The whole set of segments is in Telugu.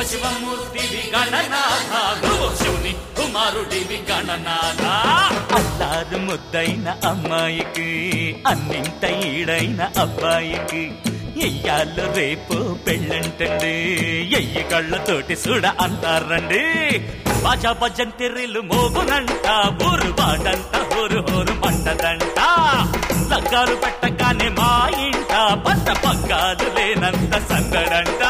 శివమూర్తివి గణనాథ నువ్వు శివుని కుమారుడివి గణనాథ అల్లారు ముద్దైన అమ్మాయికి అన్నింట ఈడైన అబ్బాయికి ఎయ్యాళ్ళు రేపు పెళ్ళంటండి ఎయ్యి కళ్ళతోటి చూడ అంటారండి బాజా భజన్ తిర్రిలు మోగునంట ఊరు బాటంట ఊరు ఊరు మంటదంట లగ్గాలు పెట్టగానే మా ఇంట పట్ట పగ్గాలు లేనంత సందడంట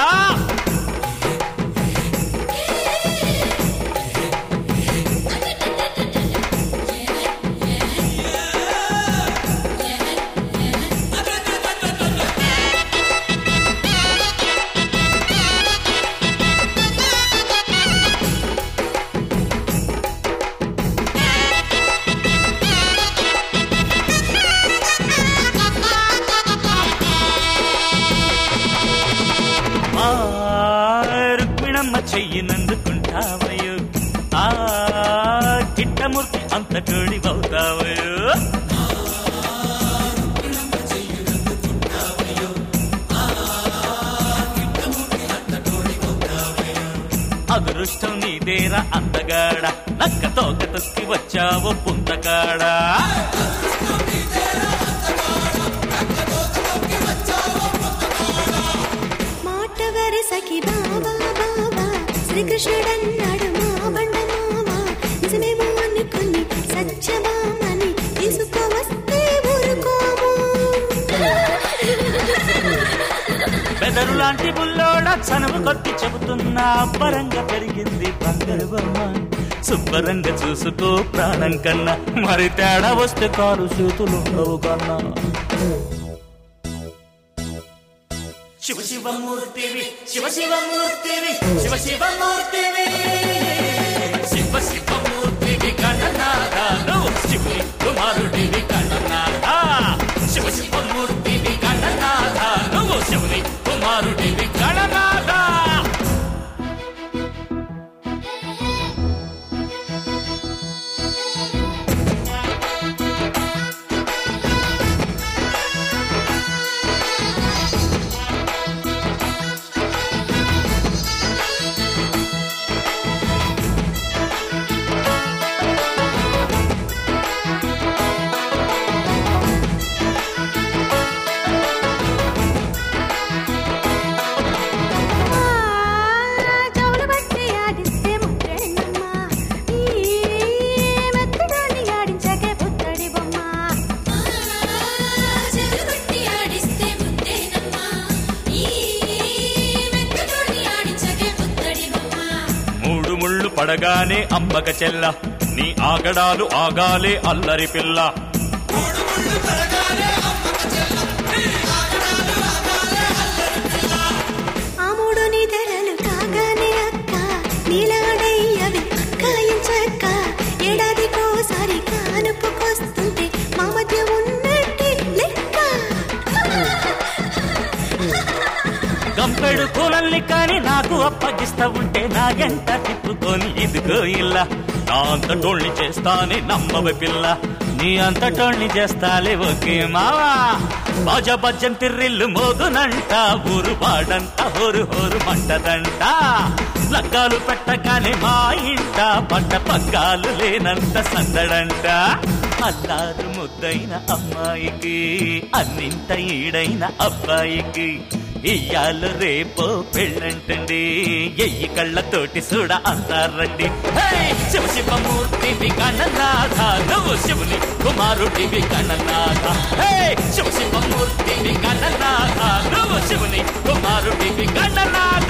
ఆ రుక్మిణమ్మ చెయ్యినందుకుంటావయో ఆ కిట్టమూర్తి అంతటోడి అవుతావయో అదృష్టం నీదేరా అందగాడ నక్క తోక తొక్కి వచ్చావు పుంతకాడా మాట వరసకి బాబా బాబా శ్రీకృష్ణుడన్నాడు మా బండ మామ నిజమేమో అనుకుని సత్యమామని తీసుకువస్తే ఊరుకోము బెదరు లాంటి బుల్లోడ చనువు కొట్టి చెబుతున్నా అబ్బరంగా పెరిగింది బంగారు బొమ్మ శుభ్రంగా చూసుకో ప్రాణం కన్నా మరి తేడా వస్తే కారు చేతులు ఉండవు కన్నా శివ శివమూర్తివి శివ శివమూర్తివి శివ శివమూర్తివి శివ శివమూర్తివి గణనాథ నువ్వు శివుని కుమారుడివి గణనాథ శివ శివమూర్తివి గణనాథ నువ్వు శివుని కుమారుడివి గణనాథ చెవులు బట్టి ఆడిస్తే ముద్రేనమ్మ ఈ మెత్తడాన్ని ఆడించకే పుత్తడి బొమ్మ చెవులు బట్టి ఆడిస్తే ముద్రేనమ్మ ఈ మెత్తడాన్ని ఆడించకే పుత్తడి బొమ్మ మూడు ముళ్ళు పడగానే అమ్మక చెల్ల నీ ఆగడాలు ఆగాలే అల్లరి పిల్ల ఆ మూడు నిద్రలు కాగానే అక్క నీలాడయ్యవి కాయించక్క ఏడాదికోసారి కానుపుకొస్తుంటే మా మధ్య ఉన్నట్టే లెక్క గంపెడు కూలల్ని కాని నాకు అప్పగిస్తా ఉంటే నా ఎంట తిప్పుకొని ఇదిగో ఇలా నా అంతటోళ్ళని చేస్తానే నమ్మవ పిల్ల నీ అంతటోళ్ళని చేస్తాలే ఓకే మావా బాజ భజన్ తిర్రిల్లు మోగునంట ఊరు వాడంట హోరు హోరు మంటదంట లగ్గాలు పెట్టగానే మా ఇంట పట్ట పగ్గాలు లేనంత సందడంట అల్లారు ముద్దైన అమ్మాయికి అన్నింట ఈడైన అబ్బాయికి ఇయ్యాలు రేపో పెళ్ళంటండి ఎయ్యి కళ్ళతోటి చూడ అంటారండి హే! శివ శివమూర్తివి గణనాథ నువ్వు శివుని కుమారుడివి గణనాథ హే! శివ శివమూర్తివి గణనాథ నువ్వు శివుని కుమారుడివి గణనాథ